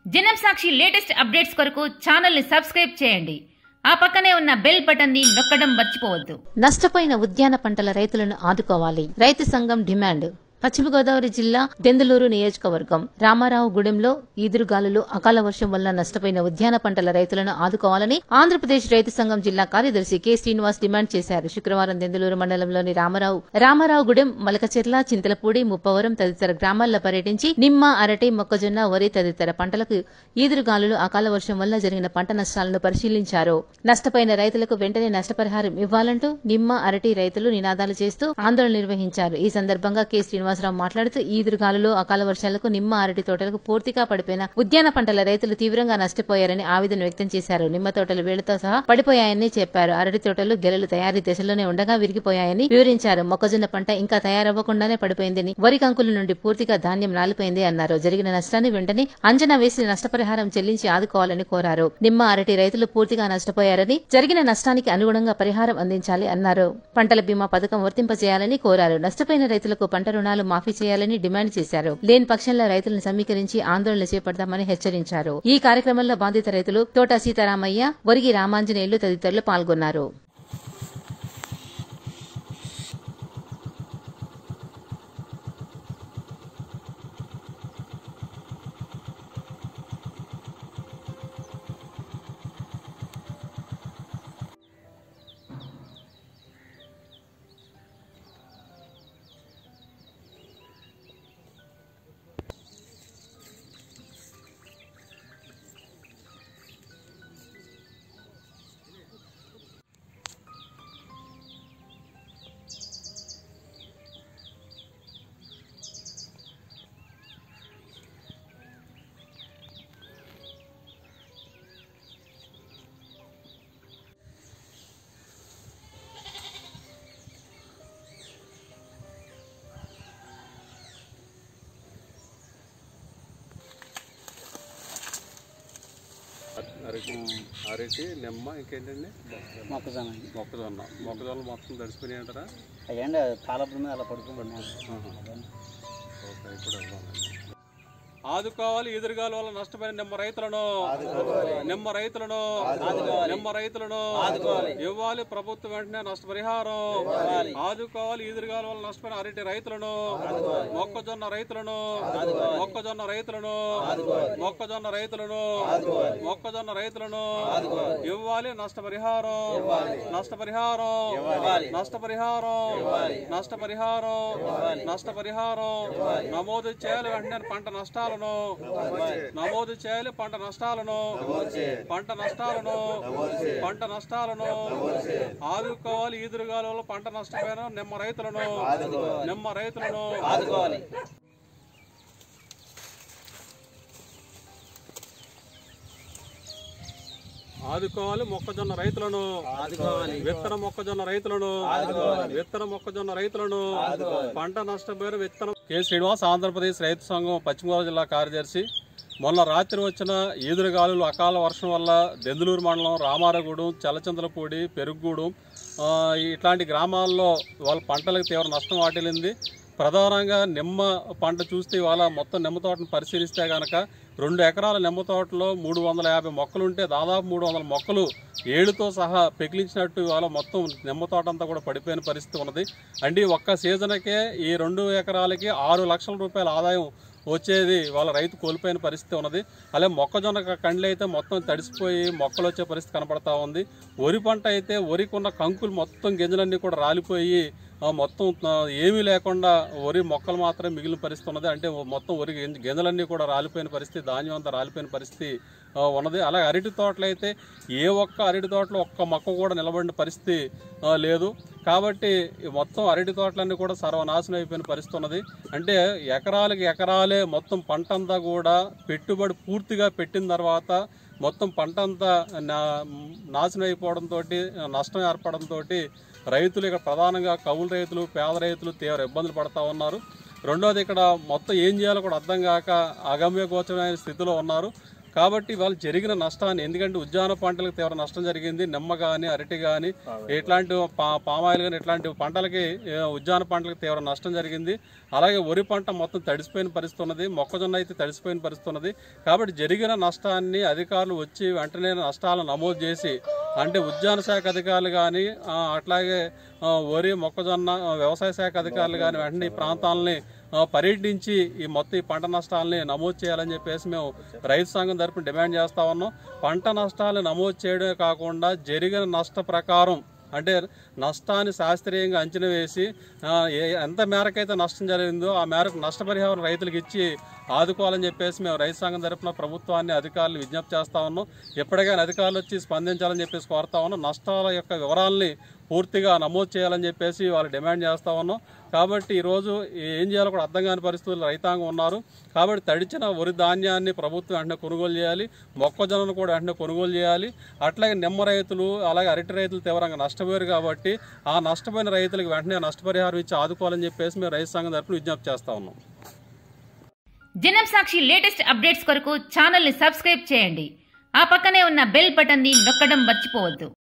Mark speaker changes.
Speaker 1: జనం Sakshi latest updates కొరకు channel ని సబ్స్క్రైబ్ చేయండి ఆ పక్కనే ఉన్న బెల్ బటన్ ని నొక్కడం మర్చిపోవద్దు
Speaker 2: నష్టపోయిన ఉద్యాన పంటల రైతులను ఆదుకోవాలి రైతు సంఘం డిమాండ్ పశ్చిమ గోదావరి జిల్లా దెందులూరు నియోజకవర్గం రామారావు గూడెంలో ఈదురుగాలులు అకాల వర్షం వల్ల నష్టపోయిన ఉద్యాన పంటల రైతులను ఆదుకోవాలని ఆంధ్రప్రదేశ్ రైతు సంఘం జిల్లా కార్యదర్శి కె శ్రీనివాస్ డిమాండ్ చేశారు శుక్రవారం దెందులూరు మండలంలోని రామారావు రామారావు గూడెం మలకచెర్ల చింతలపూడి ముప్పవరం తదితర గ్రామాల్లో పర్యటించి నిమ్మ అరటి మొక్కజొన్న వరి తదితర పంటలకు ఈదురుగాలులు అకాల వర్షం వల్ల జరిగిన పంట నష్టాలను పరిశీలించారు నష్టపోయిన రైతులకు వెంటనే నష్టపరిహారం ఇవ్వాలంటూ నిమ్మ అరటి రైతులు నినాదాలు చేస్తూ ఆందోళన నిర్వహించారు ఈ సందర్భంగా కె శ్రీనివాసరావు మాట్లాడుతూ ఈదురుగాలులు అకాల వర్షాలకు నిమ్మ అరటి తోటలకు పూర్తిగా పడిపోయిన ఉద్యాన పంటల రైతులు తీవ్రంగా నష్టపోయారని ఆవేదన వ్యక్తం చేశారు నిమ్మ తోటలు వేళ్లతో సహా పడిపోయాయని చెప్పారు అరటి తోటలు గెలలు తయారీ దశలోనే ఉండగా విరిగిపోయాయని వివరించారు మొక్కజొన్న పంట ఇంకా తయారవ్వకుండానే పడిపోయిందని వరి కంకుల నుండి పూర్తిగా ధాన్యం రాలిపోయింది అన్నారు జరిగిన నష్టాన్ని వెంటనే అంచనా వేసి నష్టపరిహారం చెల్లించి ఆదుకోవాలని కోరారు నిమ్మ అరటి రైతులు పూర్తిగా నష్టపోయారని జరిగిన నష్టానికి అనుగుణంగా పరిహారం అందించాలి అన్నారు పంటల బీమా పథకం వర్తింపజేయాలని కోరారు నష్టపోయిన రైతులకు పంట రుణాలు మాఫీ చేయాలని డిమాండ్ చేశారు లేని పక్షంలో రైతులను సమీకరించి ఆందోళన చేపడతామని హెచ్చరించారు ఈ కార్యక్రమంలో బాధిత రైతులు తోట సీతారామయ్య వరిగి రామాంజనేయులు తదితరులు పాల్గొన్నారు
Speaker 3: అరటి అరటి నిమ్మ ఇంకేంటండి
Speaker 4: మొక్కజొన్న అండి
Speaker 3: మొక్కజొన్న మొక్కజొన్న మొత్తం తడిసిపోయినాయి అంటారా
Speaker 4: అయ్యండి పాలపు మీద అలా పడుకుంటున్నాను
Speaker 3: ఓకే ఇప్పుడు వెళ్దామండి. ఆదుకోవాలి ఎదురుగాల వల్ల నష్టపోయిన నిమ్మ రైతులను నిమ్మ రైతులను నిమ్మ రైతులను ఇవ్వాలి ప్రభుత్వం వెంటనే నష్టపరిహారం ఆదుకోవాలి ఎదురుగాల వల్ల నష్టపోయిన అరటి రైతులను మొక్కజొన్న రైతులను మొక్కజొన్న రైతులను మొక్కజొన్న రైతులను మొక్కజొన్న రైతులను ఇవ్వాలి నష్టపరిహారం నష్టపరిహారం నష్టపరిహారం నష్టపరిహారం నష్టపరిహారం నమోదు చేయాలి వెంటనే పంట నష్టాలను నమోదు చేయాలి పంట నష్టాలను పంట నష్టాలను పంట నష్టాలను ఆదుకోవాలి ఈదురుగాల వల్ల పంట నష్టపోయిన నిమ్మ రైతులను నిమ్మ రైతులను
Speaker 4: ఆదుకోవాలి
Speaker 3: ఆదుకోవాలి మొక్కజొన్న రైతులను
Speaker 4: ఆదుకోవాలి
Speaker 3: విత్తన మొక్కజొన్న రైతులను విత్తన మొక్కజొన్న రైతులను పంట నష్టపోయిన విత్తనం కె శ్రీనివాస్ ఆంధ్రప్రదేశ్ రైతు సంఘం పశ్చిమ గోదావరి జిల్లా కార్యదర్శి మొన్న రాత్రి వచ్చిన ఈదురుగాలులు అకాల వర్షం వల్ల దెందులూరు మండలం రామారగూడెం చల్లచంద్రపూడి పెరుగుగూడెం ఆ, ఇట్లాంటి గ్రామాల్లో వాళ్ళ పంటలకు తీవ్ర నష్టం వాటిల్లింది ప్రధానంగా నిమ్మ పంట చూస్తే ఇవాళ మొత్తం నిమ్మ తోటను పరిశీలిస్తే గనక రెండు ఎకరాల నిమ్మ తోటలో మూడు వందల యాభై మొక్కలు ఉంటే దాదాపు మూడు వందల మొక్కలు ఏడుతో సహా పెకిలించినట్టు ఇవాళ మొత్తం నిమ్మ తోట అంతా కూడా పడిపోయిన పరిస్థితి ఉన్నది అంటే ఈ ఒక్క సీజన్కే ఈ రెండు ఎకరాలకి ఆరు లక్షల రూపాయల ఆదాయం వచ్చేది వాళ్ళ రైతు కోల్పోయిన పరిస్థితి ఉన్నది అలాగే మొక్కజొన్న క- కండ్లు అయితే మొత్తం తడిసిపోయి మొక్కలు వచ్చే పరిస్థితి కనపడతా ఉంది వరి పంట అయితే వరికి ఉన్న కంకులు మొత్తం గింజలన్నీ కూడా రాలిపోయి ఆ, మొత్తం ఆ, ఏమీ లేకుండా వరి మొక్కలు మాత్రమే మిగిలిన పరిస్థితి ఉన్నది అంటే మొత్తం వరి గింజ- గింజలన్నీ కూడా రాలిపోయిన పరిస్థితి ధాన్యం అంతా రాలిపోయిన పరిస్థితి ఆ, ఉన్నది అలాగే అరటి తోటలు అయితే ఏ ఒక్క అరటి తోటలో ఒక్క మొక్క కూడా నిలబడిన పరిస్థితి ఆ, లేదు కాబట్టి ఈ మొత్తం అరటి తోటలన్నీ కూడా సర్వనాశనం అయిపోయిన పరిస్థితి ఉన్నది అంటే ఎకరాలకి ఎకరాలే మొత్తం పంట అంతా కూడా పెట్టుబడి పూర్తిగా పెట్టిన తర్వాత మొత్తం పంట అంతా నా- నాశనం అయిపోవడంతో నష్టం ఏర్పడంతో రైతులు ఇక్కడ ప్రధానంగా కౌలు రైతులు పేద రైతులు తీవ్ర ఇబ్బందులు పడతా ఉన్నారు రెండోది ఇక్కడ మొత్తం ఏం చేయాలో కూడా అర్థం కాక అగమ్య గోచరమైన స్థితిలో ఉన్నారు కాబట్టి వాళ్ళు జరిగిన నష్టాన్ని ఎందుకంటే ఉద్యాన పంటలకు తీవ్ర నష్టం జరిగింది నిమ్మ కానీ అరటి కానీ ఇట్లాంటి పా పామాయిల్ కానీ ఇట్లాంటి పంటలకి ఏ, ఉద్యాన పంటలకు తీవ్ర నష్టం జరిగింది అలాగే వరి పంట మొత్తం తడిసిపోయిన పరిస్థితి ఉన్నది మొక్కజొన్న అయితే తడిసిపోయిన పరిస్థితి ఉన్నది కాబట్టి జరిగిన నష్టాన్ని అధికారులు వచ్చి వెంటనే నష్టాలను నమోదు చేసి అంటే ఉద్యాన శాఖ అధికారులు కానీ అట్లాగే ఆ, వరి మొక్కజొన్న ఆ, వ్యవసాయ శాఖ అధికారులు కానీ వెంటనే ఈ ప్రాంతాలని ఆ, పర్యటించి ఈ మొత్తం ఈ పంట నష్టాలని నమోదు చేయాలని చెప్పేసి మేము రైతు సంఘం తరపున డిమాండ్ చేస్తా ఉన్నాం పంట నష్టాలను నమోదు చేయడమే కాకుండా జరిగిన నష్ట ప్రకారం అంటే నష్టాన్ని శాస్త్రీయంగా అంచనా వేసి ఆ, ఏ- ఎంత మేరకైతే నష్టం జరిగిందో ఆ మేరకు నష్టపరిహారం రైతులకు ఇచ్చి ఆదుకోవాలని చెప్పేసి మేము రైతు సంఘం తరపున ప్రభుత్వాన్ని అధికారులు విజ్ఞప్తి చేస్తా ఉన్నాం ఎప్పటికైనా అధికారులు వచ్చి స్పందించాలని చెప్పేసి కోరుతా ఉన్నాం నష్టాల యొక్క వివరాలని పూర్తిగా నమోదు చేయాలని చెప్పేసి వాళ్ళు డిమాండ్ చేస్తా ఉన్నాం కాబట్టి ఈరోజు ఏం చేయాలో కూడా అర్థం కాని పరిస్థితుల్లో రైతాంగం ఉన్నారు కాబట్టి తడిచిన వరి ధాన్యాన్ని ప్రభుత్వం వెంటనే కొనుగోలు చేయాలి మొక్కజొన్నను కూడా వెంటనే కొనుగోలు చేయాలి అట్లాగే నిమ్మ రైతులు అలాగే అరటి రైతులు తీవ్రంగా నష్టపోయారు కాబట్టి ఆ నష్టపోయిన రైతులకు వెంటనే నష్టపరిహారం ఇచ్చి ఆదుకోవాలని చెప్పేసి మేము రైతు సంఘం తరపున విజ్ఞప్తి చేస్తా ఉన్నాం
Speaker 1: జనం సాక్షి లేటెస్ట్ అప్డేట్స్ కొరకు ఛానల్ని సబ్స్క్రైబ్ చేయండి ఆ పక్కనే ఉన్న బెల్ బటన్ని నొక్కడం మర్చిపోవద్దు